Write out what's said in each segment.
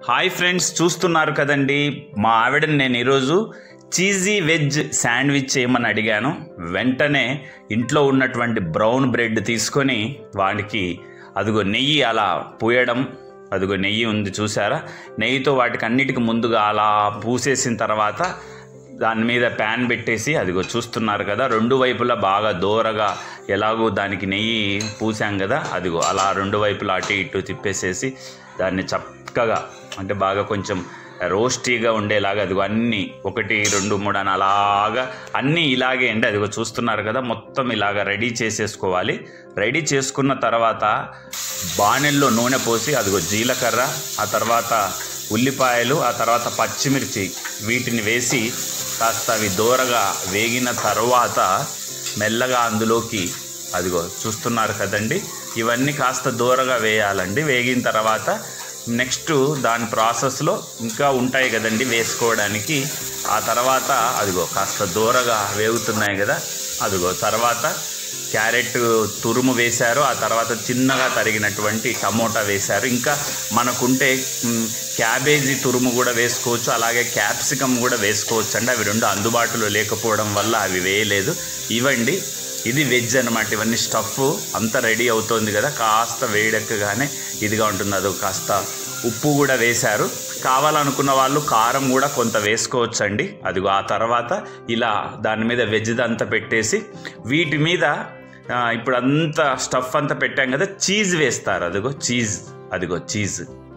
hi friends చూస్తున్నారు కదండి మా ఆవిడని నేను ఈరోజు చీజీ వెజ్ శాండ్విచ్ చేయమని అడిగాను వెంటనే ఇంట్లో ఉన్నటువంటి బ్రౌన్ బ్రెడ్ తీసుకొని వాడికి అదిగో నెయ్యి అలా పూయడం అదిగో నెయ్యి ఉంది చూసారా నెయ్యితో వాటికి అన్నిటికి ముందుగా అలా పూసేసిన తర్వాత దాని మీద ప్యాన్ పెట్టేసి అదిగో చూస్తున్నారు కదా రెండు వైపులా బాగా దూరగా ఎలాగో దానికి నెయ్యి పూసాం కదా అదిగో అలా రెండు వైపులా అటు ఇటు తిప్పేసేసి దాన్ని చక్కగా అంటే బాగా కొంచెం రోస్టీగా ఉండేలాగా అదిగో అన్నీ ఒకటి రెండు మూడు అని అలాగా అన్నీ ఇలాగే అండి అదిగో చూస్తున్నారు కదా మొత్తం ఇలాగ రెడీ చేసేసుకోవాలి రెడీ చేసుకున్న తర్వాత బాణెల్లో నూనె పోసి అదిగో జీలకర్ర ఆ తర్వాత ఉల్లిపాయలు ఆ తర్వాత పచ్చిమిర్చి వీటిని వేసి కాస్త అవి దూరగా వేగిన తర్వాత మెల్లగా అందులోకి అదిగో చూస్తున్నారు కదండి ఇవన్నీ కాస్త దూరగా వేయాలండి వేగిన తర్వాత నెక్స్ట్ దాని ప్రాసెస్లో ఇంకా ఉంటాయి కదండి వేసుకోవడానికి ఆ తర్వాత అదిగో కాస్త దూరగా వేగుతున్నాయి కదా అదిగో తర్వాత క్యారెట్ తురుము వేశారు ఆ తర్వాత చిన్నగా తరిగినటువంటి టమోటా వేశారు ఇంకా మనకుంటే మ్, క్యాబేజీ తురుము కూడా వేసుకోవచ్చు అలాగే క్యాప్సికమ్ కూడా వేసుకోవచ్చు అండి అవి రెండు అందుబాటులో లేకపోవడం వల్ల అవి వేయలేదు ఇవ్వండి ఇది వెజ్ అనమాట ఇవన్నీ స్టఫ్ అంతా రెడీ అవుతోంది కదా కాస్త వేడెక్కగానే ఇదిగా ఉంటుంది అదో కాస్త ఉప్పు కూడా వేశారు కావాలనుకున్న వాళ్ళు కారం కూడా కొంత వేసుకోవచ్చండి అదిగో ఆ తర్వాత ఇలా దాని మీద వెజ్ అంతా పెట్టేసి వీటి మీద ఆ, ఇప్పుడు అంతా స్టఫ్ అంతా పెట్టాం కదా చీజ్ వేస్తారు అదిగో చీజ్ అదిగో చీజ్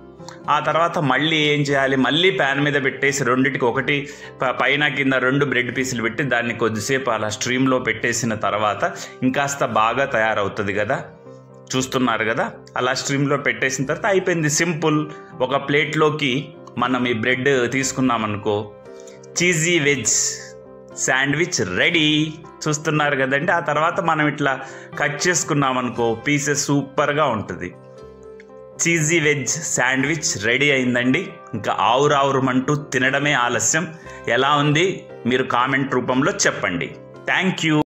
ఆ తర్వాత మళ్ళీ ఏం చేయాలి మళ్ళీ ప్యాన్ మీద పెట్టేసి రెండిటికి ఒకటి ప- పైన కింద రెండు బ్రెడ్ పీసులు పెట్టి దాన్ని కొద్దిసేపు అలా స్ట్రీమ్లో పెట్టేసిన తర్వాత ఇంకాస్త బాగా తయారవుతుంది కదా చూస్తున్నారు కదా అలా స్ట్రీమ్లో పెట్టేసిన తర్వాత అయిపోయింది సింపుల్ ఒక ప్లేట్లోకి మనం ఈ బ్రెడ్ తీసుకున్నామనుకో చీజీ వెజ్ శాండ్విచ్ రెడీ చూస్తున్నారు కదండి ఆ తర్వాత మనం ఇట్లా కట్ చేసుకున్నామనుకో పీసెస్ సూపర్గా ఉంటుంది చీజీ వెజ్ శాండ్విచ్ రెడీ అయిందండి ఇంకా ఆవురావురమంటూ తినడమే ఆలస్యం ఎలా ఉంది మీరు కామెంట్ రూపంలో చెప్పండి థ్యాంక్ యూ